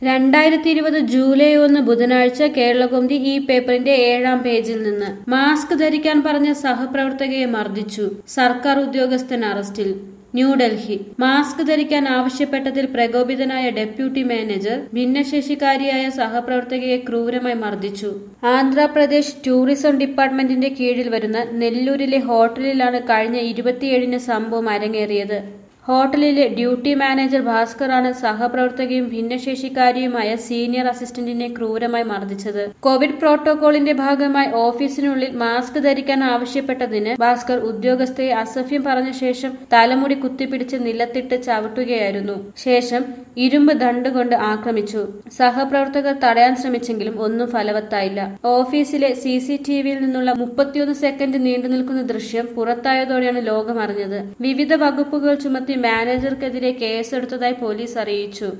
രണ്ടായിരത്തി ഇരുപത് ജൂലൈ ഒന്ന് ബുധനാഴ്ച കേരളകൗമുദി ഈ പേപ്പറിന്റെ ഏഴാം പേജിൽ നിന്ന് മാസ്ക് ധരിക്കാൻ പറഞ്ഞ സഹപ്രവർത്തകയെ മർദ്ദിച്ചു സർക്കാർ ഉദ്യോഗസ്ഥൻ അറസ്റ്റിൽ ന്യൂഡൽഹി മാസ്ക് ധരിക്കാൻ ആവശ്യപ്പെട്ടതിൽ പ്രകോപിതനായ ഡെപ്യൂട്ടി മാനേജർ ഭിന്നശേഷിക്കാരിയായ സഹപ്രവർത്തകയെ ക്രൂരമായി മർദ്ദിച്ചു ആന്ധ്രാപ്രദേശ് ടൂറിസം ഡിപ്പാർട്ട്മെന്റിന്റെ കീഴിൽ വരുന്ന നെല്ലൂരിലെ ഹോട്ടലിലാണ് കഴിഞ്ഞ ഇരുപത്തിയേഴിന് സംഭവം അരങ്ങേറിയത് ഹോട്ടലിലെ ഡ്യൂട്ടി മാനേജർ ഭാസ്കറാണ് സഹപ്രവർത്തകയും ഭിന്നശേഷിക്കാരിയുമായ സീനിയർ അസിസ്റ്റന്റിനെ ക്രൂരമായി മർദ്ദിച്ചത് കോവിഡ് പ്രോട്ടോകോളിന്റെ ഭാഗമായി ഓഫീസിനുള്ളിൽ മാസ്ക് ധരിക്കാൻ ആവശ്യപ്പെട്ടതിന് ഭാസ്കർ ഉദ്യോഗസ്ഥയെ അസഭ്യം പറഞ്ഞ ശേഷം തലമുടി കുത്തിപ്പിടിച്ച് നിലത്തിട്ട് ചവിട്ടുകയായിരുന്നു ശേഷം ഇരുമ്പ് ദണ്ടുകൊണ്ട് ആക്രമിച്ചു സഹപ്രവർത്തകർ തടയാൻ ശ്രമിച്ചെങ്കിലും ഒന്നും ഫലവത്തായില്ല ഓഫീസിലെ സി സി ടി വിയിൽ നിന്നുള്ള മുപ്പത്തിയൊന്ന് സെക്കൻഡ് നീണ്ടു നിൽക്കുന്ന ദൃശ്യം പുറത്തായതോടെയാണ് ലോകം അറിഞ്ഞത് വിവിധ വകുപ്പുകൾ ചുമത്തി മാനേജർക്കെതിരെ കേസെടുത്തതായി പോലീസ് അറിയിച്ചു